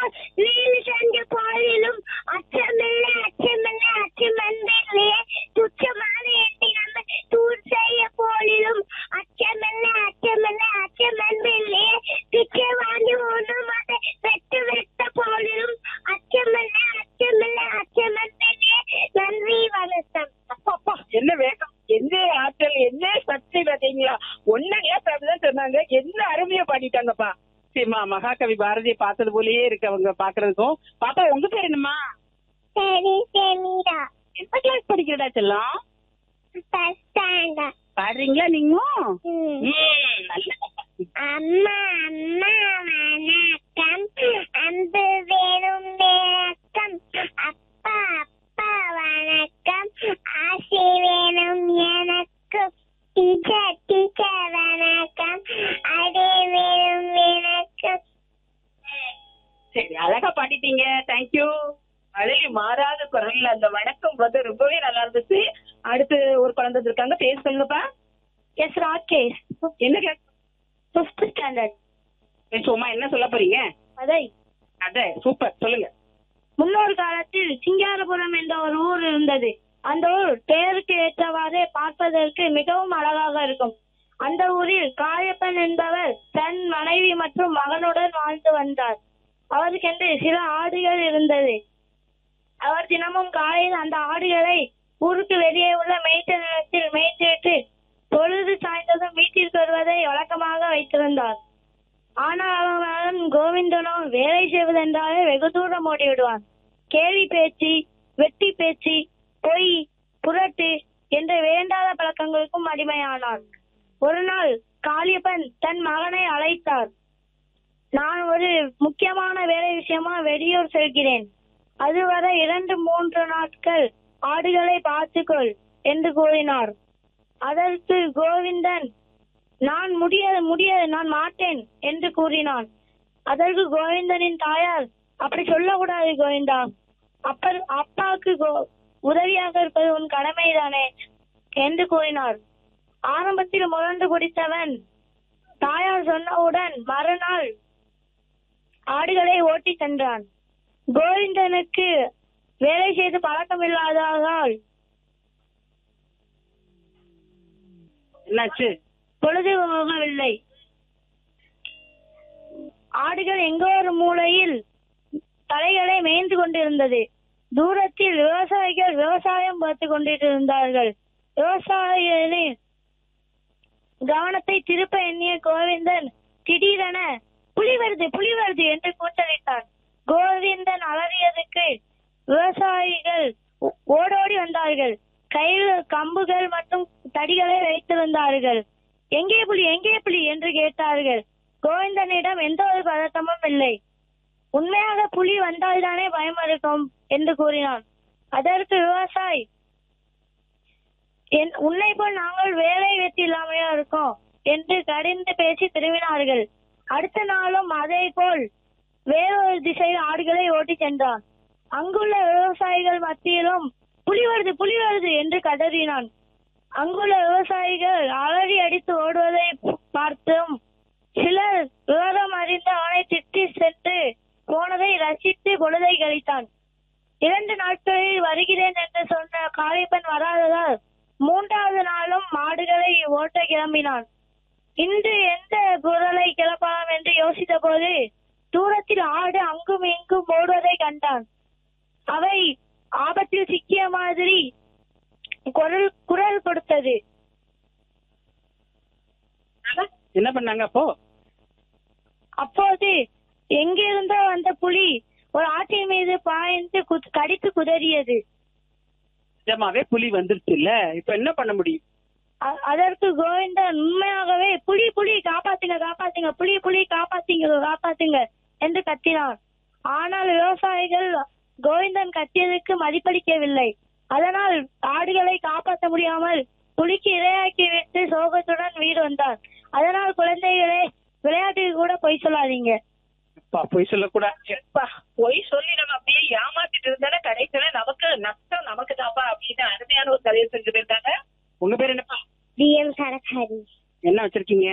வீடு சென்று போதிலும் அச்சமில்ல அச்சமில்ல அச்சமென்றில்லையே துச்சமான எண்ணி நம்ம தூர் செய்ய போதிலும் அச்சமில்ல அச்சமில்ல அச்சமென்றில்லையே பிச்சை வாங்கி ஒன்றும் அதை வெட்டு வெட்ட போதிலும் அச்சமில்ல அச்சமில்ல அச்சமென்றில்லையே நன்றி வணக்கம் அப்பா என்ன வேகம் என்ன ஆற்றல் என்ன சக்தி பாத்தீங்களா ஒன்னு அப்படிதான் சொன்னாங்க என்ன அருமையா பாடிட்டாங்கப்பா சரிம்மா மகாகவி பாரதியை பார்த்தது போலயே இருக்கு அவங்க பாக்குறதுக்கும் பாப்பா உங்க பேர் என்னம்மா சரி சரிடா எந்த கிளாஸ் படிக்கிறடா செல்லம் ஃபர்ஸ்ட் ஸ்டாண்டர்ட் பாடுறீங்களா நீங்களும் ம் ம், நல்ல அம்மா அம்மா வணக்கம் அன்பு வேணும் வணக்கம் அப்பா அப்பா வணக்கம் ஆசை வேணும் எனக்கு டீச்சர் டீச்சர் வணக்கம் அடே வேணும் எனக்கு சரி அழகா பாடிட்டீங்க தேங்க்யூ அழகி மாறாத குரல்ல அந்த வணக்கம் வந்து ரொம்பவே நல்லா இருந்துச்சு அடுத்து ஒரு குழந்தை இருக்காங்க பேர் சொல்லுங்கப்பா எஸ் ராகேஷ் என்ன கிளாஸ் ஃபிஃப்த் ஸ்டாண்டர்ட் சும்மா என்ன சொல்ல போறீங்க அதை அத சூப்பர் சொல்லுங்க முன்னொரு காலத்தில் சிங்காரபுரம் என்ற ஒரு ஊர் இருந்தது அந்த ஊர் பெயருக்கு ஏற்றவாறு பார்ப்பதற்கு மிகவும் அழகாக இருக்கும் அந்த ஊரில் காயப்பன் என்பவர் தன் மனைவி மற்றும் மகனுடன் வாழ்ந்து வந்தார் அவருக்கென்று சில ஆடுகள் இருந்தது அவர் தினமும் காலையில் அந்த ஆடுகளை ஊருக்கு வெளியே உள்ள மேய்ச்ச நிலத்தில் மேய்த்துவிட்டு பொழுது சாய்ந்ததும் வீட்டிற்கு வருவதை வழக்கமாக வைத்திருந்தார் ஆனால் அவன் மகன் கோவிந்தனோ வேலை செய்வதென்றாலே வெகு தூரம் ஓடி விடுவான் கேலி பேச்சு வெட்டி பேச்சு பொய் புரட்டு என்ற வேண்டாத பழக்கங்களுக்கும் அடிமையானான் ஒரு நாள் காளியப்பன் தன் மகனை அழைத்தார் நான் ஒரு முக்கியமான வேலை விஷயமா வெளியூர் செல்கிறேன் அதுவரை இரண்டு மூன்று நாட்கள் ஆடுகளை பார்த்துக்கொள் என்று கூறினார் அதற்கு கோவிந்தன் நான் முடியாது முடியாது நான் மாட்டேன் என்று கூறினான் அதற்கு கோவிந்தனின் தாயார் அப்படி சொல்லக்கூடாது கோவிந்தா அப்ப அப்பாவுக்கு கோ- உதவியாக இருப்பது உன் கடமைதானே என்று கூறினார் ஆரம்பத்தில் முரண்டு குடித்தவன் தாயார் சொன்னவுடன் மறுநாள் ஆடுகளை ஓட்டி சென்றான் கோவிந்தனுக்கு வேலை செய்து பழக்கம் இல்லாததால் என்னாச்சு பொழுது போகவில்லை ஆடுகள் எங்கோ ஒரு மூலையில் தலைகளை மேய்ந்து கொண்டிருந்தது தூரத்தில் விவசாயிகள் விவசாயம் பார்த்து கொண்டிருந்தார்கள் விவசாயிகளின் கவனத்தை திருப்ப எண்ணிய கோவிந்தன் திடீரென புலி வருது புலி வருது என்று கூச்சலிட்டான் கோவிந்தன் அலறியதுக்கு விவசாயிகள் ஓ- ஓடோடி வந்தார்கள் கையில் கம்புகள் மற்றும் தடிகளை வைத்திருந்தார்கள் எங்கே புலி எங்கே புலி என்று கேட்டார்கள் கோவிந்தனிடம் எந்த ஒரு பதட்டமும் இல்லை உண்மையாக புலி வந்தால்தானே பயம் இருக்கும் என்று கூறினான் அதற்கு விவசாயி என் உன்னை போல் நாங்கள் வேலை வெற்றி இல்லாமையா இருக்கோம் என்று கடிந்து பேசி திரும்பினார்கள் அடுத்த நாளும் அதே போல் வேறொரு திசையில் ஆடுகளை ஓட்டி சென்றான் அங்குள்ள விவசாயிகள் மத்தியிலும் புலி வருது புலி வருது என்று கதறினான் அங்குள்ள விவசாயிகள் அலறி அடித்து ஓடுவதை பார்த்தும் சிலர் விவரம் அறிந்து அவனை திட்டி சென்று போனதை ரசித்து பொழுதை கழித்தான் இரண்டு நாட்களில் வருகிறேன் என்று சொன்ன காளிப்பன் வராததால் மூன்றாவது நாளும் மாடுகளை ஓட்ட கிளம்பினான் இன்று எந்த குரலை கிளப்பலாம் என்று யோசித்த போது தூரத்தில் ஆடு அங்கும் இங்கும் ஓடுவதை கண்டான் அவை ஆபத்தில் சிக்கிய மாதிரி குரல் குரல் கொடுத்தது என்ன பண்ணாங்க அப்போ அப்போது எங்கிருந்தோ வந்த புலி ஒரு ஆட்டின் மீது பாய்ந்து குத்- கடித்து குதறியது நிஜமாவே புலி வந்துருச்சு இல்ல இப்ப என்ன பண்ண முடியும் அ- அதற்கு கோவிந்தன் உண்மையாகவே புலி புலி காப்பாத்துங்க காப்பாத்துங்க புலி புலி காப்பாத்துங்க காப்பாத்துங்க என்று கத்தினான் ஆனால் விவசாயிகள் கோவிந்தன் கத்தியதற்கு மதிப்பளிக்கவில்லை அதனால் ஆடுகளை காப்பாற்ற முடியாமல் புலிக்கு இரையாக்கி விட்டு சோகத்துடன் வீடு வந்தார் அதனால் குழந்தைகளே விளையாட்டுக்கு கூட பொய் சொல்லாதீங்க அப்பா பொய் சொல்லக்கூடாது எப்பா பொய் சொல்லி நம்ம அப்படியே ஏமாத்திட்டு இருந்தாலே கடைசியில நமக்கு நஷ்டம் நமக்கு தாப்பா அப்படின்னு அருமையான ஒரு கதையை செஞ்சு போயிருக்காங்க உங்க பேர் என்னப்பா டி எம் சரகாரி என்ன வச்சிருக்கீங்க